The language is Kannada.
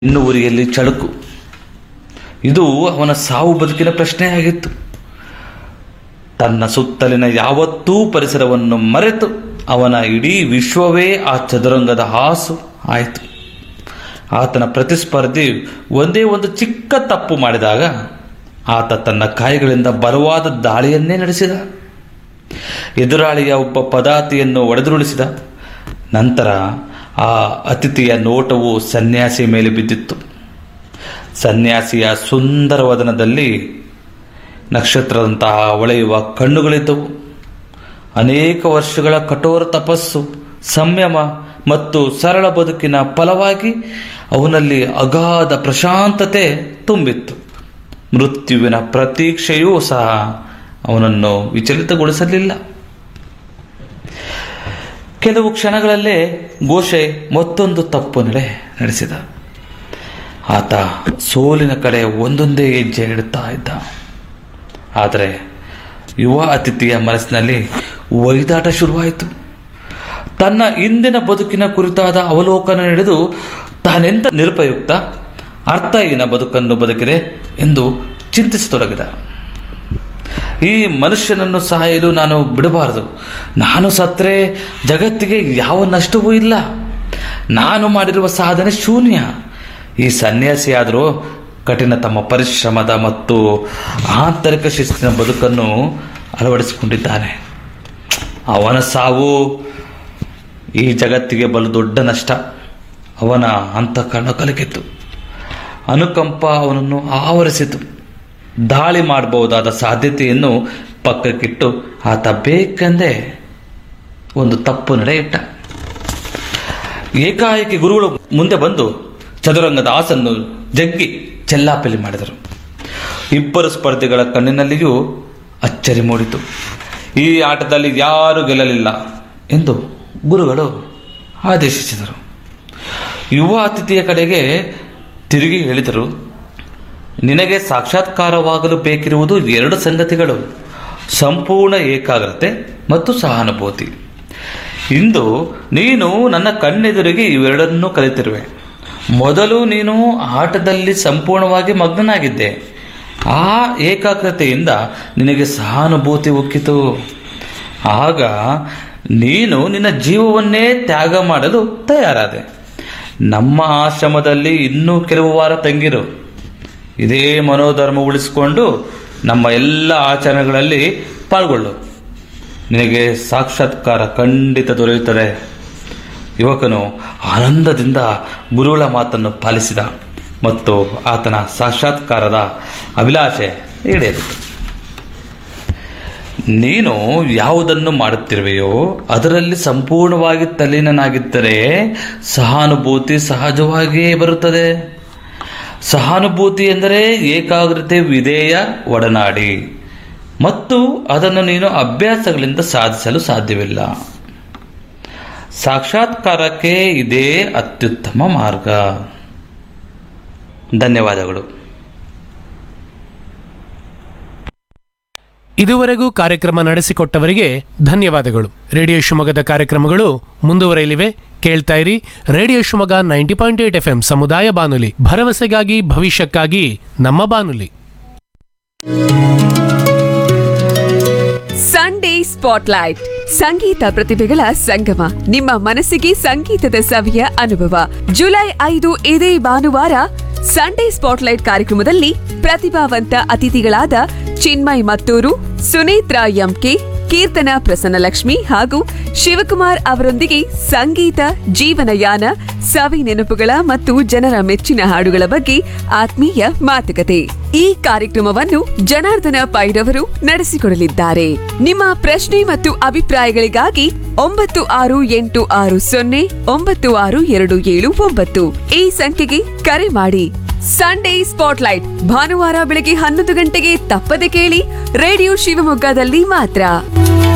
ಇನ್ನು ಉರಿಯಲ್ಲಿ ಚಳುಕು ಇದು ಅವನ ಸಾವು ಬದುಕಿನ ಪ್ರಶ್ನೆಯಾಗಿತ್ತು ತನ್ನ ಸುತ್ತಲಿನ ಯಾವತ್ತೂ ಪರಿಸರವನ್ನು ಮರೆತು ಅವನ ಇಡೀ ವಿಶ್ವವೇ ಆ ಚದುರಂಗದ ಹಾಸು ಆಯಿತು ಆತನ ಪ್ರತಿಸ್ಪರ್ಧಿ ಒಂದೇ ಒಂದು ಚಿಕ್ಕ ತಪ್ಪು ಮಾಡಿದಾಗ ಆತ ತನ್ನ ಕಾಯಿಗಳಿಂದ ಬಲವಾದ ದಾಳಿಯನ್ನೇ ನಡೆಸಿದ ಎದುರಾಳಿಯ ಒಬ್ಬ ಪದಾತಿಯನ್ನು ಒಡೆದುರುಳಿಸಿದ ನಂತರ ಆ ಅತಿಥಿಯ ನೋಟವು ಸನ್ಯಾಸಿ ಮೇಲೆ ಬಿದ್ದಿತ್ತು ಸನ್ಯಾಸಿಯ ಸುಂದರ ವದನದಲ್ಲಿ ನಕ್ಷತ್ರದಂತಹ ಹೊಳೆಯುವ ಕಣ್ಣುಗಳಿದ್ದವು ಅನೇಕ ವರ್ಷಗಳ ಕಠೋರ ತಪಸ್ಸು ಸಂಯಮ ಮತ್ತು ಸರಳ ಬದುಕಿನ ಫಲವಾಗಿ ಅವನಲ್ಲಿ ಅಗಾಧ ಪ್ರಶಾಂತತೆ ತುಂಬಿತ್ತು ಮೃತ್ಯುವಿನ ಪ್ರತೀಕ್ಷೆಯೂ ಸಹ ಅವನನ್ನು ವಿಚಲಿತಗೊಳಿಸಲಿಲ್ಲ ಕೆಲವು ಕ್ಷಣಗಳಲ್ಲೇ ಘೋಷೆ ಮತ್ತೊಂದು ತಪ್ಪು ನಡೆ ನಡೆಸಿದ ಆತ ಸೋಲಿನ ಕಡೆ ಒಂದೊಂದೇ ಹೆಜ್ಜೆ ಇಡುತ್ತಾ ಇದ್ದ ಆದರೆ ಯುವ ಅತಿಥಿಯ ಮನಸ್ಸಿನಲ್ಲಿ ಒಯ್ದಾಟ ಶುರುವಾಯಿತು ತನ್ನ ಇಂದಿನ ಬದುಕಿನ ಕುರಿತಾದ ಅವಲೋಕನ ಹಿಡಿದು ತಾನೆಂತ ನಿರುಪಯುಕ್ತ ಅರ್ಥಹೀನ ಬದುಕನ್ನು ಬದುಕಿದೆ ಎಂದು ಚಿಂತಿಸತೊಡಗಿದ ಈ ಮನುಷ್ಯನನ್ನು ಸಾಯಲು ನಾನು ಬಿಡಬಾರದು ನಾನು ಸತ್ತರೆ ಜಗತ್ತಿಗೆ ಯಾವ ನಷ್ಟವೂ ಇಲ್ಲ ನಾನು ಮಾಡಿರುವ ಸಾಧನೆ ಶೂನ್ಯ ಈ ಸನ್ಯಾಸಿಯಾದರೂ ಕಠಿಣ ತಮ್ಮ ಪರಿಶ್ರಮದ ಮತ್ತು ಆಂತರಿಕ ಶಿಸ್ತಿನ ಬದುಕನ್ನು ಅಳವಡಿಸಿಕೊಂಡಿದ್ದಾನೆ ಅವನ ಸಾವು ಈ ಜಗತ್ತಿಗೆ ಬಲು ದೊಡ್ಡ ನಷ್ಟ ಅವನ ಅಂತಃಕರಣ ಕಲಕಿತ್ತು ಅನುಕಂಪ ಅವನನ್ನು ಆವರಿಸಿತು ದಾಳಿ ಮಾಡಬಹುದಾದ ಸಾಧ್ಯತೆಯನ್ನು ಪಕ್ಕಕ್ಕಿಟ್ಟು ಆತ ಬೇಕೆಂದೇ ಒಂದು ತಪ್ಪು ನಡೆ ಇಟ್ಟ ಏಕಾಏಕಿ ಗುರುಗಳು ಮುಂದೆ ಬಂದು ಚದುರಂಗದ ಆಸನ್ನು ಜಗ್ಗಿ ಚೆಲ್ಲಾಪಿಲ್ಲಿ ಮಾಡಿದರು ಇಬ್ಬರು ಸ್ಪರ್ಧಿಗಳ ಕಣ್ಣಿನಲ್ಲಿಯೂ ಅಚ್ಚರಿ ಮೂಡಿತು ಈ ಆಟದಲ್ಲಿ ಯಾರು ಗೆಲ್ಲಲಿಲ್ಲ ಎಂದು ಗುರುಗಳು ಆದೇಶಿಸಿದರು ಯುವ ಅತಿಥಿಯ ಕಡೆಗೆ ತಿರುಗಿ ಹೇಳಿದರು ನಿನಗೆ ಸಾಕ್ಷಾತ್ಕಾರವಾಗಲು ಬೇಕಿರುವುದು ಎರಡು ಸಂಗತಿಗಳು ಸಂಪೂರ್ಣ ಏಕಾಗ್ರತೆ ಮತ್ತು ಸಹಾನುಭೂತಿ ಇಂದು ನೀನು ನನ್ನ ಕಣ್ಣೆದುರಿಗೆ ಇವೆರಡನ್ನೂ ಕಲಿತಿರುವೆ ಮೊದಲು ನೀನು ಆಟದಲ್ಲಿ ಸಂಪೂರ್ಣವಾಗಿ ಮಗ್ನನಾಗಿದ್ದೆ ಆ ಏಕಾಗ್ರತೆಯಿಂದ ನಿನಗೆ ಸಹಾನುಭೂತಿ ಉಕ್ಕಿತು ಆಗ ನೀನು ನಿನ್ನ ಜೀವವನ್ನೇ ತ್ಯಾಗ ಮಾಡಲು ತಯಾರಾದೆ ನಮ್ಮ ಆಶ್ರಮದಲ್ಲಿ ಇನ್ನೂ ಕೆಲವು ವಾರ ತಂಗಿರು ಇದೇ ಮನೋಧರ್ಮ ಉಳಿಸಿಕೊಂಡು ನಮ್ಮ ಎಲ್ಲ ಆಚರಣೆಗಳಲ್ಲಿ ಪಾಲ್ಗೊಳ್ಳು ನಿನಗೆ ಸಾಕ್ಷಾತ್ಕಾರ ಖಂಡಿತ ದೊರೆಯುತ್ತದೆ ಯುವಕನು ಆನಂದದಿಂದ ಗುರುಗಳ ಮಾತನ್ನು ಪಾಲಿಸಿದ ಮತ್ತು ಆತನ ಸಾಕ್ಷಾತ್ಕಾರದ ಅಭಿಲಾಷೆ ಈಡೇರಿತು ನೀನು ಯಾವುದನ್ನು ಮಾಡುತ್ತಿರುವೆಯೋ ಅದರಲ್ಲಿ ಸಂಪೂರ್ಣವಾಗಿ ತಲ್ಲೀನನಾಗಿದ್ದರೆ ಸಹಾನುಭೂತಿ ಸಹಜವಾಗಿಯೇ ಬರುತ್ತದೆ ಸಹಾನುಭೂತಿ ಎಂದರೆ ಏಕಾಗ್ರತೆ ವಿಧೇಯ ಒಡನಾಡಿ ಮತ್ತು ಅದನ್ನು ನೀನು ಅಭ್ಯಾಸಗಳಿಂದ ಸಾಧಿಸಲು ಸಾಧ್ಯವಿಲ್ಲ ಸಾಕ್ಷಾತ್ಕಾರಕ್ಕೆ ಇದೇ ಅತ್ಯುತ್ತಮ ಮಾರ್ಗ ಧನ್ಯವಾದಗಳು ಇದುವರೆಗೂ ಕಾರ್ಯಕ್ರಮ ನಡೆಸಿಕೊಟ್ಟವರಿಗೆ ಧನ್ಯವಾದಗಳು ರೇಡಿಯೋ ಶಿವಮೊಗ್ಗದ ಕಾರ್ಯಕ್ರಮಗಳು ಮುಂದುವರೆಯಲಿವೆ ಕೇಳ್ತಾ ಇರಿ radio Shivamogga ninety point eight F ಸಮುದಾಯ ಬಾನುಲಿ ಭರವಸೆಗಾಗಿ ಭವಿಷ್ಯಕ್ಕಾಗಿ ನಮ್ಮ ಬಾನುಲಿ ಸಂಡೇ ಸ್ಪಾಟ್ಲೈಟ್ ಸಂಗೀತ ಪ್ರತಿಭೆಗಳ ಸಂಗಮ ನಿಮ್ಮ ಮನಸ್ಸಿಗೆ ಸಂಗೀತದ ಸವಿಯ ಅನುಭವ ಜುಲೈ ಐದು ಇದೇ ಭಾನುವಾರ ಸಂಡೇ ಸ್ಪಾಟ್ಲೈಟ್ ಕಾರ್ಯಕ್ರಮದಲ್ಲಿ ಪ್ರತಿಭಾವಂತ ಅತಿಥಿಗಳಾದ ಚಿನ್ಮಯ್ ಮತ್ತೂರು ಸುನೇತ್ರ ಎಂಕೆ ಕೀರ್ತನ ಪ್ರಸನ್ನಲಕ್ಷ್ಮಿ ಹಾಗೂ ಶಿವಕುಮಾರ್ ಅವರೊಂದಿಗೆ ಸಂಗೀತ ಜೀವನಯಾನ ಸವಿ ನೆನಪುಗಳ ಮತ್ತು ಜನರ ಮೆಚ್ಚಿನ ಹಾಡುಗಳ ಬಗ್ಗೆ ಆತ್ಮೀಯ ಮಾತುಕತೆ ಈ ಕಾರ್ಯಕ್ರಮವನ್ನು ಜನಾರ್ದನ ಪೈರವರು ನಡೆಸಿಕೊಡಲಿದ್ದಾರೆ ನಿಮ್ಮ ಪ್ರಶ್ನೆ ಮತ್ತು ಅಭಿಪ್ರಾಯಗಳಿಗಾಗಿ ಒಂಬತ್ತು ಆರು ಎಂಟು ಆರು ಸೊನ್ನೆ ಒಂಬತ್ತು ಆರು ಎರಡು ಏಳು ಒಂಬತ್ತು ಈ ಸಂಖ್ಯೆಗೆ ಕರೆ ಮಾಡಿ ಸಂಡೇ ಸ್ಪಾಟ್ಲೈಟ್ ಭಾನುವಾರ ಬೆಳಗ್ಗೆ ಹನ್ನೊಂದು ಗಂಟೆಗೆ ತಪ್ಪದೆ ಕೇಳಿ ರೇಡಿಯೋ ಶಿವಮೊಗ್ಗದಲ್ಲಿ ಮಾತ್ರ